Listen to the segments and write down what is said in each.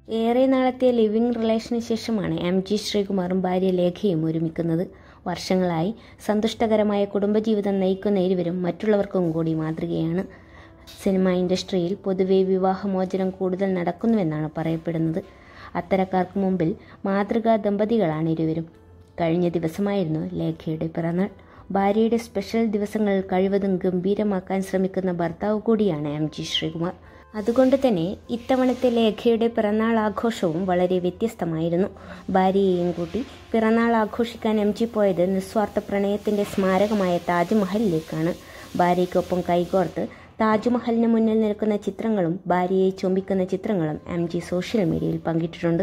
ഏറെ നാളത്തെ ലിവിംഗ് റിലേഷന് ശേഷമാണ് എം ജി ശ്രീകുമാറും ഭാര്യ ലേഖയും ഒരുമിക്കുന്നത് വർഷങ്ങളായി സന്തുഷ്ടകരമായ കുടുംബജീവിതം നയിക്കുന്ന ഇരുവരും മറ്റുള്ളവർക്കും കൂടി മാതൃകയാണ് സിനിമ ഇൻഡസ്ട്രിയിൽ പൊതുവെ വിവാഹമോചനം കൂടുതൽ നടക്കുന്നുവെന്നാണ് പറയപ്പെടുന്നത് അത്തരക്കാർക്ക് മുമ്പിൽ മാതൃകാ ദമ്പതികളാണ് ഇരുവരും കഴിഞ്ഞ ദിവസമായിരുന്നു ലേഖയുടെ പിറന്നാൾ ഭാര്യയുടെ സ്പെഷ്യൽ ദിവസങ്ങൾ കഴിവതും ഗംഭീരമാക്കാൻ ശ്രമിക്കുന്ന ഭർത്താവ് കൂടിയാണ് എം ജി ശ്രീകുമാർ അതുകൊണ്ട് തന്നെ ഇത്തവണത്തെ ലേഖയുടെ പിറന്നാൾ ആഘോഷവും വളരെ വ്യത്യസ്തമായിരുന്നു ഭാര്യയെയും കൂട്ടി പിറന്നാൾ ആഘോഷിക്കാൻ എം ജി പോയത് നിസ്വാർത്ഥ പ്രണയത്തിന്റെ സ്മാരകമായ താജ്മഹലിലേക്കാണ് ഭാര്യയ്ക്കൊപ്പം കൈകോർത്ത് താജ്മഹലിന് മുന്നിൽ നിൽക്കുന്ന ചിത്രങ്ങളും ഭാര്യയെ ചുംബിക്കുന്ന ചിത്രങ്ങളും എം ജി സോഷ്യൽ മീഡിയയിൽ പങ്കിട്ടിട്ടുണ്ട്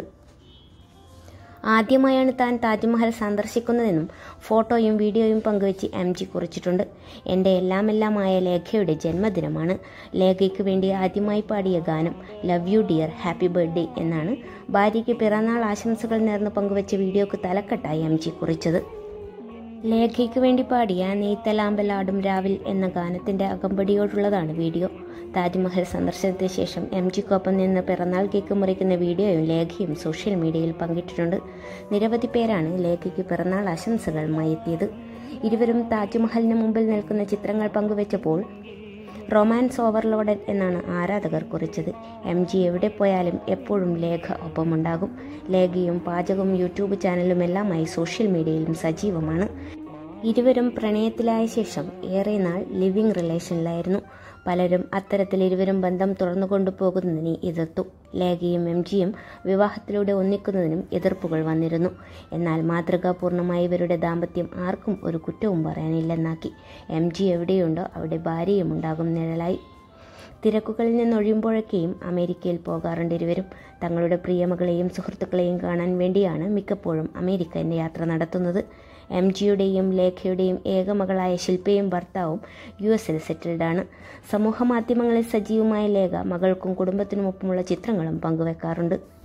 ആദ്യമായാണ് താൻ താജ്മഹൽ സന്ദർശിക്കുന്നതെന്നും ഫോട്ടോയും വീഡിയോയും പങ്കുവച്ച് എം ജി കുറിച്ചിട്ടുണ്ട് എൻ്റെ എല്ലാമെല്ലാമായ ലേഖയുടെ ജന്മദിനമാണ് ലേഖയ്ക്ക് വേണ്ടി ആദ്യമായി പാടിയ ഗാനം love you dear happy birthday എന്നാണ് ഭാര്യയ്ക്ക് പിറന്നാൾ ആശംസകൾ നേർന്ന് പങ്കുവച്ച വീഡിയോക്ക് തലക്കെട്ടായി എം ജി കുറിച്ചത് ലേഖയ്ക്ക് വേണ്ടി പാടിയ നെയ്ത്തലാമ്പലാടും രാവിൽ എന്ന ഗാനത്തിന്റെ അകമ്പടിയോടുള്ളതാണ് വീഡിയോ താജ്മഹൽ സന്ദർശനത്തിന് ശേഷം എം ജിക്കൊപ്പം നിന്ന് പിറന്നാൾ കേക്ക് മുറിക്കുന്ന വീഡിയോയും ലേഖയും സോഷ്യൽ മീഡിയയിൽ പങ്കിട്ടിട്ടുണ്ട് നിരവധി പേരാണ് ലേഖയ്ക്ക് പിറന്നാൾ ആശംസകളുമായി എത്തിയത് ഇരുവരും താജ്മഹലിന് മുമ്പിൽ നിൽക്കുന്ന ചിത്രങ്ങൾ പങ്കുവച്ചപ്പോൾ റൊമാൻസ് ഓവർലോഡഡ് എന്നാണ് ആരാധകർ കുറിച്ചത് എം ജി എവിടെ പോയാലും എപ്പോഴും ലേഖ ഒപ്പമുണ്ടാകും ലേഖയും പാചകവും യൂട്യൂബ് ചാനലുമെല്ലാമായി സോഷ്യൽ മീഡിയയിലും സജീവമാണ് ഇരുവരും പ്രണയത്തിലായ ശേഷം ഏറെ നാൾ ലിവിംഗ് റിലേഷനിലായിരുന്നു പലരും അത്തരത്തിൽ ഇരുവരും ബന്ധം തുറന്നു കൊണ്ടുപോകുന്നതിനെ എതിർത്തു ലേഖയും എം ജിയും വിവാഹത്തിലൂടെ ഒന്നിക്കുന്നതിനും എതിർപ്പുകൾ വന്നിരുന്നു എന്നാൽ മാതൃകാപൂർണമായ ഇവരുടെ ദാമ്പത്യം ആർക്കും ഒരു കുറ്റവും പറയാനില്ലെന്നാക്കി എം ജി എവിടെയുണ്ടോ അവിടെ ഭാര്യയും ഉണ്ടാകും നിഴലായി തിരക്കുകളിൽ നിന്നൊഴിയുമ്പോഴൊക്കെയും അമേരിക്കയിൽ പോകാറുണ്ട് ഇരുവരും തങ്ങളുടെ പ്രിയമകളെയും സുഹൃത്തുക്കളെയും കാണാൻ വേണ്ടിയാണ് മിക്കപ്പോഴും അമേരിക്കൻ യാത്ര നടത്തുന്നത് എം ജിയുടെയും ലേഖയുടെയും ഏക മകളായ ശില്പയും ഭർത്താവും യു എസിൽ സെറ്റിൽഡാണ് സമൂഹ മാധ്യമങ്ങളിൽ സജീവമായ ലേഖ മകൾക്കും കുടുംബത്തിനുമൊപ്പമുള്ള ചിത്രങ്ങളും പങ്കുവെക്കാറുണ്ട്